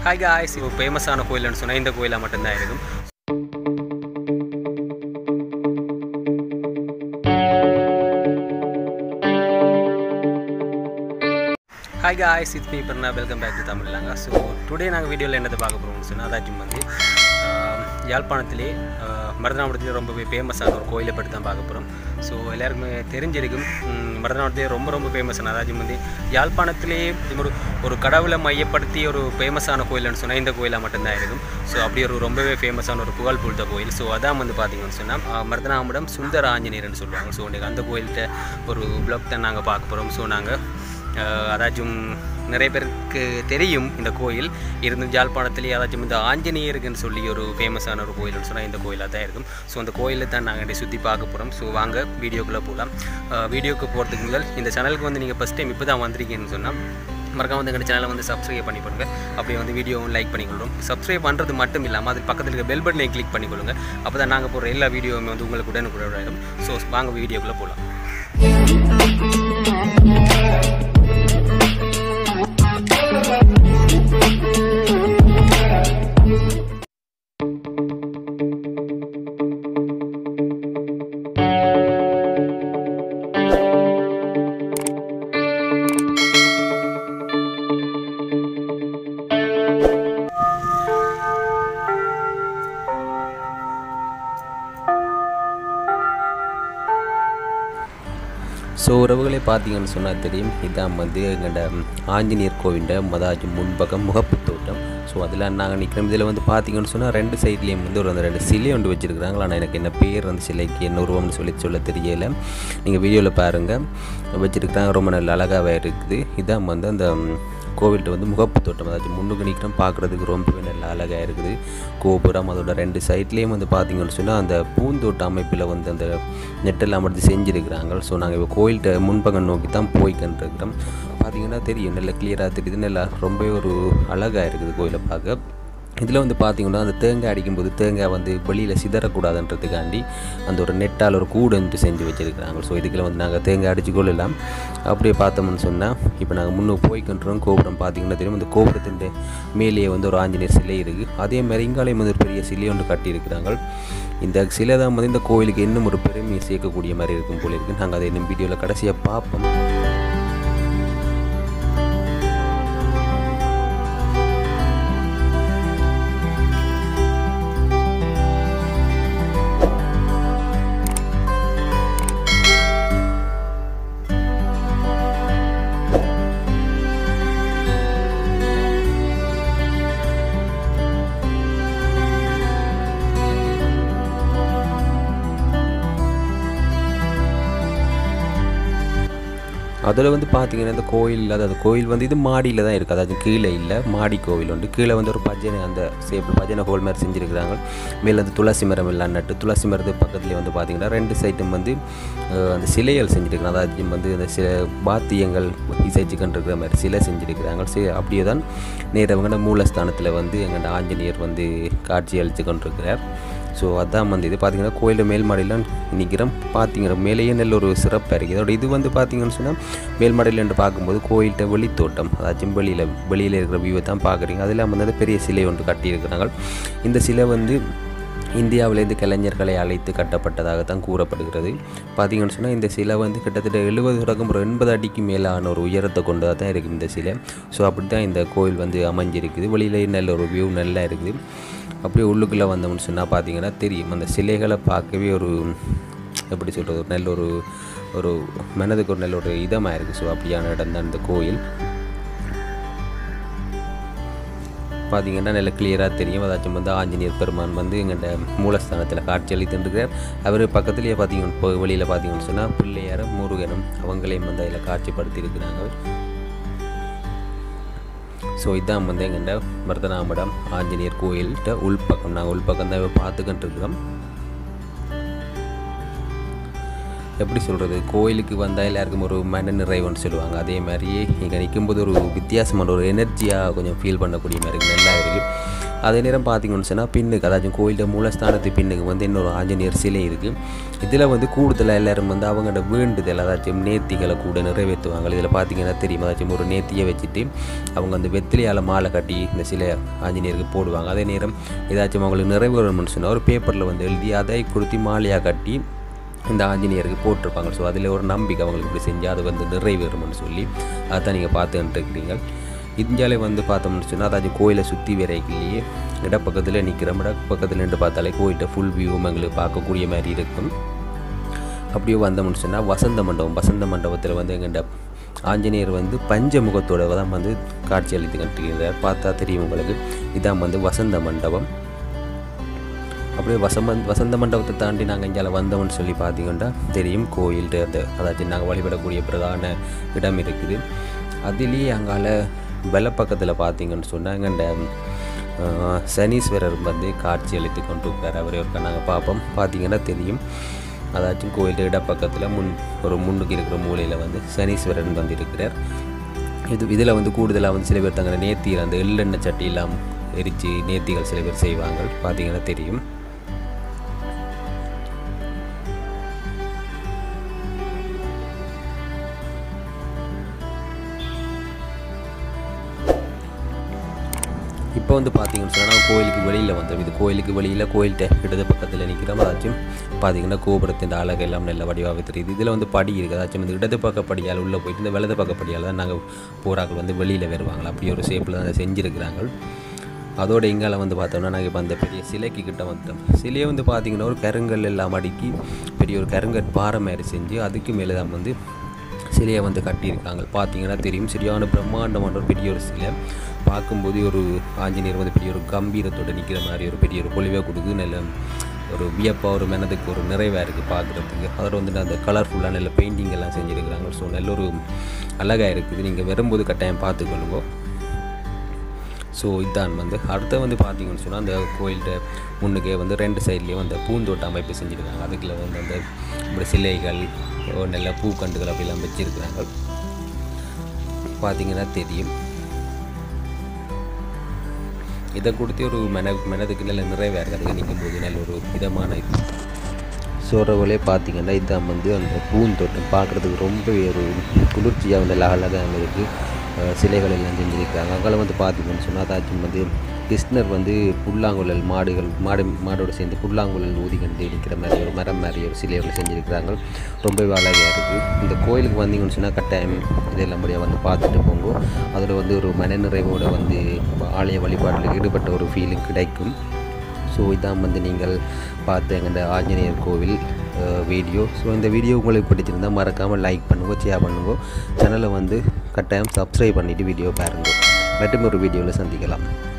hi guys இப்போ ஃபேமஸான கோயில்னு சொன்னால் இந்த கோயிலாக மட்டும்தான் இருக்கும் hi guys it's me Parna welcome back to தமிழ்லாங்க ஸோ டுடே நாங்கள் வீடியோவில் என்னத்தை பார்க்க போகிறோம்னு சொன்னால் அதாச்சும் வந்து ஆஹ், யாழ்ப்பாணத்திலே ஆஹ், மருதநாமடத்திலே ரொம்பவே ஃபேமஸான ஒரு கோயிலை பற்றி தான் பார்க்க போகிறோம் ஸோ எல்லாருக்குமே தெரிஞ்சிருக்கும் ம், மருதநாமடத்திலே ரொம்ப ரொம்ப ஃபேமஸான அதாச்சும் வந்து யாழ்ப்பாணத்திலே ஒரு ஒரு கடவுளை மையப்படுத்தி ஒரு ஃபேமஸான கோயில்னு சொன்னால் இந்த கோயிலாக மட்டும்தான் இருக்கும் ஸோ அப்படி ஒரு ரொம்பவே ஃபேமஸான ஒரு புகழ் பூத்த கோயில் ஸோ அதான் வந்து பார்த்தீங்கன்னு சொன்னால் மருதநாமடம் சுந்தர ஆஞ்சநேயர்னு சொல்லுவாங்க ஸோ இன்றைக்கி அந்த கோயில்கிட்ட ஒரு ப்ளாக் தான் நாங்கள் பார்க்க போகிறோம் ஸோ நாங்கள் அஹ் அதாச்சும் நிறைய பேருக்கு தெரியும் இந்த கோயில் இருந்து ஜாழ்ப்பாணத்துலேயே அதாச்சும் இந்த ஆஞ்சநேயருக்குன்னு சொல்லி ஒரு ஃபேமஸான ஒரு கோயில்னு சொன்னால் இந்த கோயிலாக தான் இருக்கும் ஸோ அந்த கோயிலை தான் நாங்கள் சுற்றி பார்க்க போகிறோம் ஸோ வாங்க வீடியோக்குள்ளே போகலாம் வீடியோக்கு போகிறதுக்கு முதல் இந்த சேனலுக்கு வந்து நீங்கள் ஃபஸ்ட் டைம் இப்போ தான் வந்திருக்கீங்கன்னு சொன்னால் மறக்காம வந்து எங்கள் சேனலை வந்து சப்ஸ்கிரைப் பண்ணி பண்ணுங்க அப்படியே வந்து வீடியோவும் லைக் பண்ணிக்கொள்ளும் சப்ஸ்கிரைப் பண்ணுறது மட்டும் இல்லாமல் அது பக்கத்தில் இருக்க பெல் பட்டனை கிளிக் பண்ணிக்கொள்ளுங்க அப்போ தான் நாங்கள் போகிற எல்லா வீடியோவுமே வந்து உங்களுக்கு உடனுக்குடன் ஆயிடும் ஸோ வாங்க வீடியோக்குள்ளே போகலாம் ஸோ உறவுகளை பார்த்தீங்கன்னு சொன்னால் தெரியும் இதான் வந்து எங்கள்ட ஆஞ்சநேயர் கோவில்ட மதாஜ் முன்பக்கம் முகப்பு தோட்டம் ஸோ அதில் நாங்கள் நிற்கிறோம் இதில் வந்து பார்த்தீங்கன்னு சொன்னால் ரெண்டு சைட்லேயும் வந்து ஒரு அந்த ரெண்டு சிலை ஒன்று வச்சுருக்குறாங்க ஆனால் எனக்கு என்ன பேர் அந்த சிலைக்கு என்ன உருவம்னு சொல்லி சொல்ல தெரியலை நீங்கள் வீடியோவில் பாருங்கள் வச்சுருக்குறாங்க ரொம்ப நல்ல அழகாகவே இருக்குது இதான் வந்து அந்த ம், கோவில்கிட்ட வந்து முகப்பு தோட்டம் அதாச்சும் முன்னுக்கு நிற்கிறோம் பார்க்குறதுக்கு ரொம்பவே நல்ல அழகாக இருக்குது கோபுரம் அதோட ரெண்டு சைட்லேயும் வந்து பார்த்தீங்கன்னு சொன்னால் அந்த பூந்தோட்ட அமைப்பில் வந்து அந்த நெட்டெல்லாம் அமர்ந்து செஞ்சுருக்கிறாங்க ஸோ நாங்கள் இப்போ கோயில்கிட்ட முன்பக்கம் நோக்கி தான் போய்க்கின்றிருக்கிறோம் பார்த்தீங்கன்னா தெரியும் நல்ல கிளியராக தெரியுது நல்லா ரொம்ப ஒரு அழகாக இருக்குது கோயிலை பார்க்க இதில் வந்து பார்த்தீங்கன்னா அந்த தேங்காய் அடிக்கும்போது தேங்காய் வந்து வெளியில் சிதறக்கூடாதுன்றதுக்காண்டி அந்த ஒரு நெட்டால் ஒரு கூடு வந்து செஞ்சு வச்சுருக்கிறாங்க ஸோ இதுக்குள்ள வந்து நாங்கள் தேங்காய் அடிச்சு கொள்ளலாம் அப்படியே பார்த்தோம்னு சொன்னால் இப்போ நாங்கள் முன்னுக்கு போய்க்கின்றோம் கோபுரம் பார்த்தீங்கன்னா தெரியும் அந்த கோபுரத்தின் மேலேயே வந்து ஒரு ஆஞ்சநேயர் சிலை இருக்குது அதே மாதிரி இங்காலையும் வந்து ஒரு பெரிய சிலை ஒன்று கட்டியிருக்கிறாங்க இந்த சிலை தான் வந்து இந்த கோயிலுக்கு இன்னும் ஒரு பெருமையை சேர்க்கக்கூடிய மாதிரி இருக்கும் போல இருக்குது நாங்கள் அதை இன்னும் வீடியோவில் கடைசியாக பார்ப்போம் அதில் வந்து பார்த்தீங்கன்னா இந்த கோயில் இல்லாத அந்த கோயில் வந்து இது மாடியில் தான் இருக்குது அதாவது கீழே இல்லை மாடி கோவில் உண்டு கீழே வந்து ஒரு பஜனை அந்த சேப்பில் பஜனை ஹோல் மாதிரி செஞ்சுருக்கிறாங்க மேலே வந்து துளசி மரம் எல்லாம் நட்டு துளசி மரத்துக்கு பக்கத்துலேயே வந்து பார்த்தீங்கன்னா ரெண்டு சைட்டும் வந்து அஹ், அந்த சிலைகள் செஞ்சுருக்கிறாங்க அதாவது வந்து அந்த சில பாத்தியங்கள் இசைச்சுக்கிட்டு இருக்கிற மாதிரி சிலை செஞ்சுருக்கிறாங்க சி அப்படியே தான் நேரவங்கட மூலஸ்தானத்தில் வந்து எங்கள்ட ஆஞ்சநேயர் வந்து காட்சி அளித்து கொண்டிருக்கிறார் ஸோ அதான் வந்து இது பார்த்தீங்கன்னா கோயில் மேல் மாடியில் நிற்கிறோம் பார்த்தீங்கன்னா மேலேயே நல்ல ஒரு சிறப்பாக இருக்குது இதோட இது வந்து பார்த்தீங்கன்னு சொன்னால் மேல் மாடியில் என்று பார்க்கும்போது கோயில்கிட்ட வெளித்தோட்டம் அதாச்சும் வெளியில் வெளியில் இருக்கிற வியூவை தான் பார்க்குறீங்க அதில் வந்து அந்த பெரிய சிலை ஒன்று கட்டியிருக்கிறாங்க இந்த சிலை வந்து இந்தியாவிலேருந்து கலைஞர்களை அழைத்து கட்டப்பட்டதாக தான் கூறப்படுகிறது பார்த்தீங்கன்னு சொன்னால் இந்த சிலை வந்து கிட்டத்தட்ட எழுபது தொடக்கம் ஒரு எண்பது அடிக்கு மேலான ஒரு உயரத்தை கொண்டதாக தான் இருக்குது இந்த சிலை ஸோ அப்படி தான் இந்த கோயில் வந்து அமைஞ்சிருக்குது வெளியிலே நல்ல ஒரு வியூ நல்லா இருக்குது அப்படியே உள்ளுக்குள்ளே வந்தோம்னு சொன்னால் பார்த்தீங்கன்னா தெரியும் அந்த சிலைகளை பார்க்கவே ஒரு எப்படி சொல்கிறது ஒரு நல்ல ஒரு ஒரு மனதுக்கு ஒரு நல்ல ஒரு இதமாக இருக்குது ஸோ அப்படியான இடம் தான் இந்த கோயில் பார்த்தீங்கன்னா நல்ல கிளியராக தெரியும் அதாச்சும் வந்து ஆஞ்சநேயர் பெருமான் வந்து எங்கள்ட மூலஸ்தானத்தில் காட்சி அளித்துருக்கிறார் அவர் பக்கத்துலேயே பார்த்தீங்கன்னு இப்போ வெளியில் பார்த்தீங்கன்னு சொன்னால் பிள்ளையாரும் முருகனும் அவங்களையும் வந்து அதில் காட்சிப்படுத்தி இருக்கிறாங்க ஸோ இதான் வந்து எங்கள்ட மருதனாமடம் ஆஞ்சநேயர் கோயில்கிட்ட உள்பக்கம் நாங்கள் உள்பக்கம் தான் இப்போ பார்த்துக்கிட்டு இருக்கிறோம் எப்படி சொல்கிறது கோயிலுக்கு வந்தால் எல்லாருக்கும் ஒரு மன நிறைவுன்னு சொல்லுவாங்க அதே மாதிரியே இங்கே நிற்கும்போது ஒரு வித்தியாசமான ஒரு எனர்ஜியாக கொஞ்சம் ஃபீல் பண்ணக்கூடிய மாதிரி இருக்குது நல்லா இருக்குது அதே நேரம் பார்த்தீங்கன்னு சொன்னால் பின்னுக்கு அதாச்சும் கோயிலோட மூலஸ்தானத்து பின்னுக்கு வந்து இன்னொரு ஆஞ்சநேயர் சிலை இருக்குது இதில் வந்து கூடுதலாக எல்லாரும் வந்து அவங்களோட வேண்டுதல் அதாச்சும் நேர்த்திகளை கூட நிறைவேற்றுவாங்க இதில் பார்த்தீங்கன்னா தெரியும் அதாச்சும் ஒரு நேர்த்தியை வச்சுட்டு அவங்க அந்த வெத்திலையால் மாலை கட்டி இந்த சிலை ஆஞ்சநேயருக்கு போடுவாங்க அதே நேரம் ஏதாச்சும் அவங்களுக்கு நிறைவேறணும்னு சொன்னால் ஒரு பேப்பரில் வந்து எழுதி அதை கொடுத்து மாலையாக கட்டி இந்த ஆஞ்சநேயருக்கு போட்டிருப்பாங்க ஸோ அதில் ஒரு நம்பிக்கை அவங்களுக்கு இப்படி செஞ்சால் அது வந்து நிறைவேறும்னு சொல்லி அதான் நீங்கள் பார்த்துக்கிட்டு இருக்கிறீங்க இந்தியாவிலே வந்து பார்த்தோம்னு சொன்னால் அதாச்சும் கோயிலை சுற்றி வரைக்கிலேயே இடப்பக்கத்தில் நிற்கிற இட பக்கத்தில் நின்று பார்த்தாலே கோயில்கிட்ட ஃபுல் வியூவும் எங்களுக்கு பார்க்கக்கூடிய மாதிரி இருக்கும் அப்படியே வந்தோம்னு சொன்னால் வசந்த மண்டபம் வசந்த மண்டபத்தில் வந்து எங்கள்கிட்ட ஆஞ்சநேயர் வந்து பஞ்சமுகத்தோட தான் வந்து காட்சி அளித்து கட்டுகிறார் பார்த்தா தெரியும் உங்களுக்கு இதான் வந்து வசந்த மண்டபம் அப்படியே வசம வசந்த மண்டபத்தை தாண்டி நாங்கள் இங்கே வந்தோம்னு சொல்லி பார்த்தீங்கன்னா தெரியும் கோயில் அந்த அதாச்சும் நாங்கள் வழிபடக்கூடிய பிரதான இடம் இருக்குது அதுலேயே அங்கால வெள்ளப்பக்கத்தில் பார்த்தீங்கன்னு சொன்னால் எங்கள்ட சனீஸ்வரர் வந்து காட்சி அளித்து கொண்டு இருக்கார் அவரை ஒருக்கா நாங்கள் பார்ப்போம் பார்த்தீங்கன்னா தெரியும் அதாச்சும் கோயில் இடப்பக்கத்தில் முன் ஒரு முன்னுக்கு இருக்கிற மூலையில் வந்து சனீஸ்வரன் வந்து இருக்கிறார் இது இதில் வந்து கூடுதலாக வந்து சில பேர் தங்களை நேர்த்தியில் அந்த எள்ளெண்ணெய் சட்டியெல்லாம் எரித்து நேர்த்திகள் சில பேர் செய்வாங்க பார்த்தீங்கன்னா தெரியும் இப்போ வந்து பார்த்தீங்கன்னு சொன்னால் கோயிலுக்கு வெளியில் வந்துடும் இது கோயிலுக்கு வெளியில் கோயில்கிட்ட இடது பக்கத்தில் நிற்கிறோம் அதாச்சும் பார்த்தீங்கன்னா கோபுரத்தின் அழகு எல்லாம் நல்ல வடிவாக தெரியுது இதில் வந்து படி இருக்குது அதாச்சும் இந்த இடது பக்க படியால் உள்ளே போயிட்டு இந்த வலது பக்க படியால் தான் நாங்கள் போராக்கள் வந்து வெளியில் வருவாங்க அப்படி ஒரு ஷேப்பில் தான் அதை செஞ்சுருக்கிறாங்க அதோட இங்கால வந்து பார்த்தோம்னா நாங்கள் இப்போ அந்த பெரிய சிலைக்கு கிட்ட வந்துட்டோம் சிலையை வந்து பார்த்திங்கன்னா ஒரு கருங்கல் எல்லாம் அடுக்கி பெரிய ஒரு கருங்கல் பாறை மாதிரி செஞ்சு அதுக்கு மேலே தான் வந்து சிலையை வந்து கட்டியிருக்காங்க பார்த்தீங்கன்னா தெரியும் சரியான பிரம்மாண்டமான ஒரு பெரிய ஒரு சிலை பார்க்கும்போது ஒரு ஆஞ்சநேயர் வந்து பெரிய ஒரு கம்பீரத்தோடு நிற்கிற மாதிரி ஒரு பெரிய ஒரு பொலிவை கொடுக்கு நல்ல ஒரு வியப்பாக ஒரு மனதுக்கு ஒரு நிறைவாக இருக்குது பார்க்குறதுக்கு அதோட வந்துட்டு அந்த கலர்ஃபுல்லாக நல்ல பெயிண்டிங் எல்லாம் செஞ்சுருக்கிறாங்க ஸோ நல்ல ஒரு அழகாக இருக்குது நீங்கள் வரும்போது கட்டாயம் பார்த்துக்கொள்ளுங்க ஸோ இதான் வந்து அடுத்த வந்து பார்த்தீங்கன்னு சொன்னால் அந்த கோயில்கிட்ட முன்னுக்கே வந்து ரெண்டு சைட்லேயும் அந்த பூந்தோட்ட அமைப்பு செஞ்சுருக்காங்க அதுக்குள்ள வந்து அந்த இப்படி சிலைகள் நல்ல பூக்கண்டுகள் அப்படிலாம் வச்சுருக்கிறாங்க பார்த்தீங்கன்னா தெரியும் இதை கொடுத்து ஒரு மன மனதுக்கு நல்ல நிறைவாக இருக்குது அதுக்கு நிற்கும்போது நல்ல ஒரு விதமான இது சொல்கிறவங்களே பார்த்தீங்கன்னா இதான் வந்து அந்த பூந்தோட்டம் பார்க்குறதுக்கு ரொம்ப ஒரு குளிர்ச்சியாக வந்து அழகாக இருக்குது சிலைகள் எல்லாம் செஞ்சுருக்கிறாங்க அங்கே வந்து பார்த்தீங்கன்னு சொன்னால் அதாச்சும் வந்து கிருஷ்ணர் வந்து புல்லாங்குழல் மாடுகள் மாடு மாடோடு சேர்ந்து புல்லாங்குழல் ஊதி கண்டு நிற்கிற மாதிரி ஒரு மரம் மாதிரி ஒரு சிலைகள் செஞ்சுருக்கிறாங்க ரொம்பவே அழகாக இருக்குது இந்த கோயிலுக்கு வந்தீங்கன்னு சொன்னால் கட்டாயம் இதெல்லாம் முடியாது வந்து பார்த்துட்டு போங்க அதில் வந்து ஒரு மனநிறைவோடு வந்து ஆலய வழிபாட்டில் ஈடுபட்ட ஒரு ஃபீலிங் கிடைக்கும் ஸோ இதான் வந்து நீங்கள் பார்த்த எங்கள் ஆஞ்சநேயர் கோவில் வீடியோ ஸோ இந்த வீடியோ உங்களுக்கு பிடிச்சிருந்தால் மறக்காமல் லைக் பண்ணுங்க ஷேர் பண்ணுங்க சேனலை வந்து கட்டாயம் சப்ஸ்கிரைப் பண்ணிவிட்டு வீடியோ பாருங்க மற்றும் ஒரு வீடியோவில் சந்திக்கலாம்